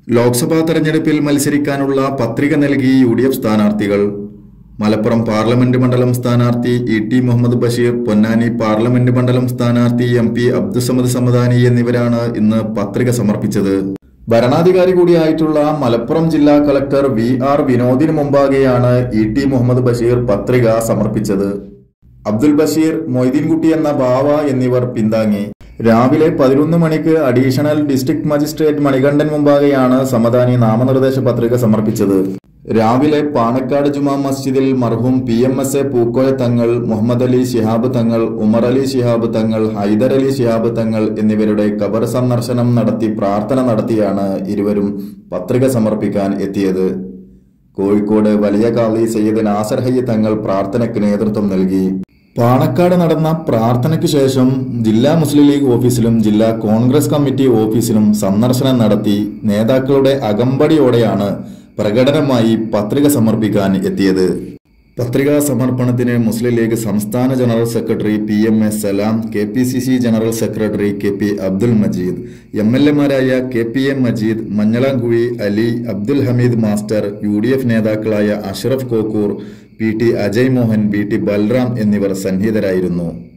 ലോക്സഭാ തെരഞ്ഞെടുപ്പിൽ മത്സരിക്കാനുള്ള പത്രിക നൽകി യു ഡി എഫ് സ്ഥാനാർത്ഥികൾ മലപ്പുറം പാർലമെന്റ് മണ്ഡലം സ്ഥാനാർത്ഥി E T Muhammad Basheer Ponnani parliament മണ്ഡലം സ്ഥാനാർത്ഥി എം പി അബ്ദുസമദ് സമദാനി എന്നിവരാണ് ഇന്ന് പത്രിക സമർപ്പിച്ചത് ഭരണാധികാരി കൂടിയായിട്ടുള്ള മലപ്പുറം ജില്ലാ കളക്ടർ വി ആർ വിനോദിന് മുമ്പാകെയാണ് ഇ ടി മുഹമ്മദ് ബഷീർ പത്രിക സമർപ്പിച്ചത് അബ്ദുൽ ബഷീർ മൊയ്തീൻകുട്ടി എന്ന ബാവ എന്നിവർ പിന്താങ്ങി രാവിലെ പതിനൊന്ന് മണിക്ക് അഡീഷണൽ ഡിസ്ട്രിക്ട് മജിസ്ട്രേറ്റ് മണികണ്ഠൻ മുമ്പാകെയാണ് സമദാനി നാമനിർദ്ദേശ പത്രിക സമർപ്പിച്ചത് രാവിലെ പാണക്കാട് ജുമാ മസ്ജിദിൽ മർഹൂം P M S A Pookoya Thangal Muhammad Ali Shihab തങ്ങൾ ഉമർ അലി ശിഹാബ് തങ്ങൾ ഹൈദർ അലി ശിഹാബ് തങ്ങൾ എന്നിവരുടെ ഖബർ സന്ദർശനം നടത്തി പ്രാർത്ഥന നടത്തിയാണ് ഇരുവരും പത്രിക സമർപ്പിക്കാൻ എത്തിയത് കോഴിക്കോട് വലിയ കാളി സയ്യിദ് നാസർ ഹയ്യ തങ്ങൾ പ്രാർത്ഥനയ്ക്ക് നേതൃത്വം നൽകി പാണക്കാട് നടന്ന പ്രാർത്ഥനയ്ക്ക് ശേഷം ജില്ലാ മുസ്ലിം ലീഗ് ഓഫീസിലും ജില്ലാ കോൺഗ്രസ് കമ്മിറ്റി ഓഫീസിലും സന്ദർശനം നടത്തി നേതാക്കളുടെ അകമ്പടിയോടെയാണ് പ്രകടനമായി പത്രിക സമർപ്പിക്കാൻ എത്തിയത് പത്രികാ സമർപ്പണത്തിന് മുസ്ലിം ലീഗ് സംസ്ഥാന general secretary P M S Salam K P C C general secretary K P Abdul Majeed M L എമാരായ K P M Majeed Manjalamkuzhi Ali Abdul Hameed master U D F നേതാക്കളായ Ashraf Kokkur P T Ajay Mohan B T Balram എന്നിവർ സന്നിഹിതരായിരുന്നു